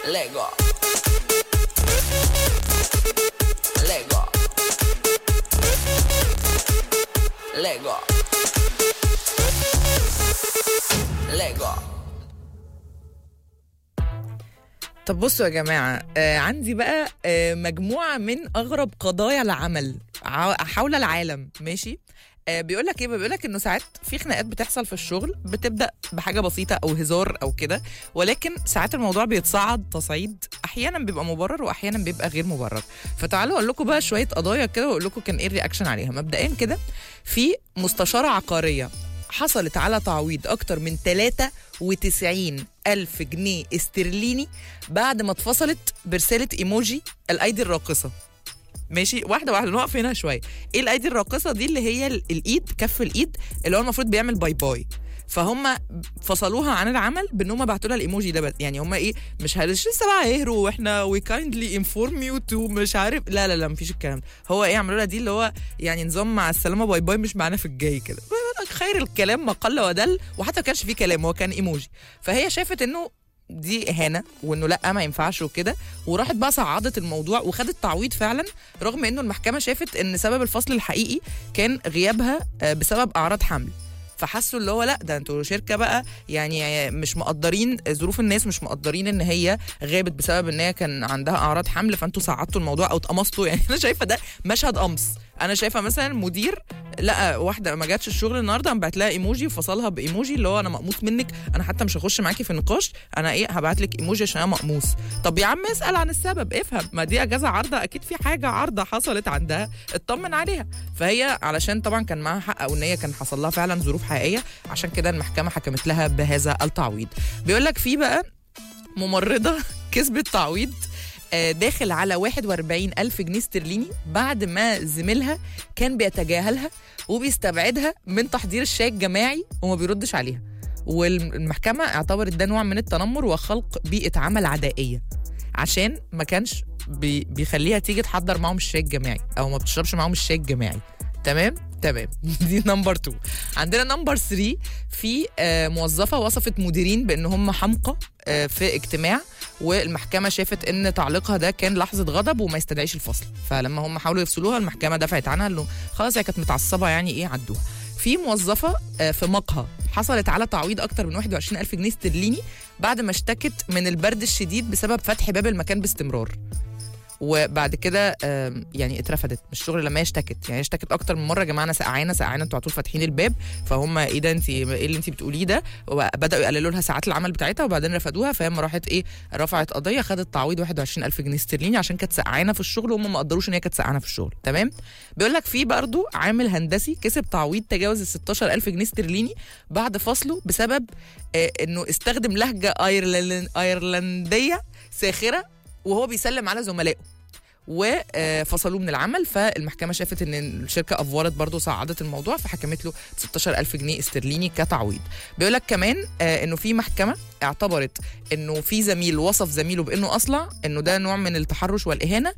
Lego. Lego. Lego. Lego. طب بصوا يا جماعة آه عندي بقى آه مجموعة من أغرب قضايا العمل ع- حول العالم ماشي آه بيقول لك ايه بيقول لك انه ساعات في خناقات بتحصل في الشغل بتبدا بحاجه بسيطه او هزار او كده ولكن ساعات الموضوع بيتصاعد تصعيد احيانا بيبقى مبرر واحيانا بيبقى غير مبرر فتعالوا اقول لكم بقى شويه قضايا كده واقول لكم كان ايه الرياكشن عليها مبدئيا كده في مستشاره عقاريه حصلت على تعويض اكتر من 93 ألف جنيه استرليني بعد ما اتفصلت برسالة ايموجي الايدي الراقصة ماشي واحده واحده نقف هنا شويه ايه الايدي الراقصه دي اللي هي ال- الايد كف الايد اللي هو المفروض بيعمل باي باي فهم فصلوها عن العمل بان هم بعتوا لها الايموجي ده بس يعني هم ايه مش هل- مش لسه بقى هيهروا واحنا وي كايندلي انفورم يو تو مش عارف لا لا لا مفيش الكلام ده هو ايه عملوا لها دي اللي هو يعني نظام مع السلامه باي باي مش معانا في الجاي كده خير الكلام ما قل ودل وحتى ما كانش فيه كلام هو كان ايموجي فهي شافت انه دي اهانه وانه لا ما ينفعش وكده وراحت بقى صعدت الموضوع وخدت تعويض فعلا رغم انه المحكمه شافت ان سبب الفصل الحقيقي كان غيابها آه، بسبب اعراض حمل فحسوا اللي هو لا ده انتوا شركه بقى يعني مش مقدرين ظروف الناس مش مقدرين ان هي غابت بسبب ان هي كان عندها اعراض حمل فانتوا صعدتوا الموضوع او اتقمصتوا يعني انا شايفه ده مشهد قمص انا شايفه مثلا مدير لا واحده ما جاتش الشغل النهارده قام بعت لها ايموجي وفصلها بايموجي اللي هو انا مقموص منك انا حتى مش هخش معاكي في النقاش انا ايه هبعت لك ايموجي عشان انا مقموص طب يا عم اسال عن السبب افهم ما دي اجازه عارضه اكيد في حاجه عارضه حصلت عندها اطمن عليها فهي علشان طبعا كان معاها حق او ان هي كان حصل لها فعلا ظروف حقيقيه عشان كده المحكمه حكمت لها بهذا التعويض بيقول لك في بقى ممرضه كسبت تعويض آه، داخل على 41 ألف جنيه استرليني بعد ما زميلها كان بيتجاهلها وبيستبعدها من تحضير الشاي الجماعي وما بيردش عليها والمحكمة اعتبرت ده نوع من التنمر وخلق بيئة عمل عدائية عشان ما كانش بي بيخليها تيجي تحضر معاهم الشاي الجماعي او ما بتشربش معاهم الشاي الجماعي تمام تمام دي نمبر 2 عندنا نمبر 3 في آه، موظفه وصفت مديرين بان هم حمقى آه، في اجتماع والمحكمه شافت ان تعليقها ده كان لحظه غضب وما يستدعيش الفصل فلما هم حاولوا يفصلوها المحكمه دفعت عنها انه خلاص هي كانت متعصبه يعني ايه عدوها في موظفه آه، في مقهى حصلت على تعويض اكتر من 21 الف جنيه استرليني بعد ما اشتكت من البرد الشديد بسبب فتح باب المكان باستمرار وبعد كده آم، يعني اترفدت من الشغل لما هي اشتكت يعني هي اشتكت اكتر من مره يا جماعه انا سقعانه سقعانه انتوا على طول فاتحين الباب فهم ايه ده انت ايه اللي انت بتقوليه ده وبداوا يقللوا لها ساعات العمل بتاعتها وبعدين رفدوها فهي لما راحت ايه رفعت قضيه خدت تعويض 21000 جنيه استرليني عشان كانت سقعانه في الشغل وهم ما قدروش ان هي كانت سقعانه في الشغل تمام بيقول لك في برضو عامل هندسي كسب تعويض تجاوز ال 16000 جنيه استرليني بعد فصله بسبب آه انه استخدم لهجه ايرلند ايرلنديه ساخره وهو بيسلم على زملائه وفصلوه من العمل فالمحكمه شافت ان الشركه افورت برضه صعدت الموضوع فحكمت له 16000 جنيه استرليني كتعويض بيقول لك كمان آه، انه في محكمه اعتبرت انه في زميل وصف زميله بانه اصلع انه ده نوع من التحرش والاهانه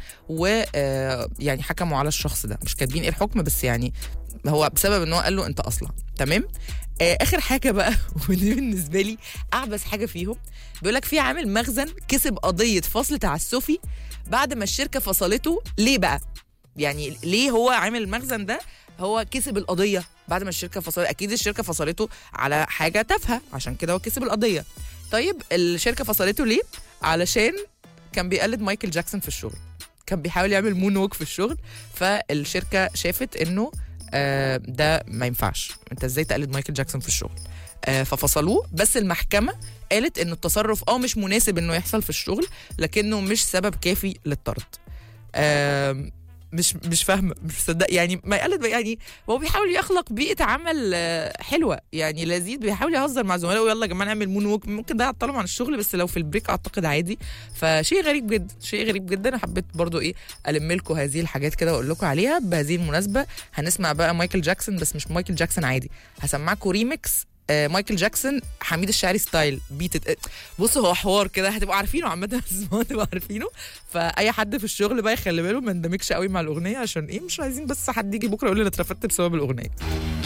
ويعني حكموا على الشخص ده مش كاتبين ايه الحكم بس يعني هو بسبب ان هو قال له انت اصلع تمام آه، اخر حاجه بقى ودي بالنسبه لي اعبث حاجه فيهم بيقول لك في عامل مخزن كسب قضيه فصل تعسفي بعد ما الشركه فصلته ليه بقى يعني ليه هو عامل المخزن ده هو كسب القضيه بعد ما الشركه فصلت اكيد الشركه فصلته على حاجه تافهه عشان كده هو كسب القضيه طيب الشركه فصلته ليه علشان كان بيقلد مايكل جاكسون في الشغل كان بيحاول يعمل مون ووك في الشغل فالشركه شافت انه آه ده ما ينفعش انت ازاي تقلد مايكل جاكسون في الشغل آه ففصلوه بس المحكمه قالت انه التصرف اه مش مناسب انه يحصل في الشغل لكنه مش سبب كافي للطرد آم، مش مش فاهمه مش مصدق يعني ما يقلد يعني هو بيحاول يخلق بيئه عمل آه، حلوه يعني لذيذ بيحاول يهزر مع زملائه يلا يا جماعه نعمل مون ووك ممكن ده يعطلهم عن الشغل بس لو في البريك اعتقد عادي فشيء غريب جدا شيء غريب جدا انا حبيت برضو ايه الم لكم هذه الحاجات كده واقول لكم عليها بهذه المناسبه هنسمع بقى مايكل جاكسون بس مش مايكل جاكسون عادي هسمعكم ريميكس آه، مايكل جاكسون حميد الشاعري ستايل بيت آه، بصوا هو حوار كده هتبقوا عارفينه عامه هتسمعوا هتبقوا عارفينه فاي حد في الشغل بقى يخلي باله ما ندمجش قوي مع الاغنيه عشان ايه مش عايزين بس حد يجي بكره يقول لي انا اترفدت بسبب الاغنيه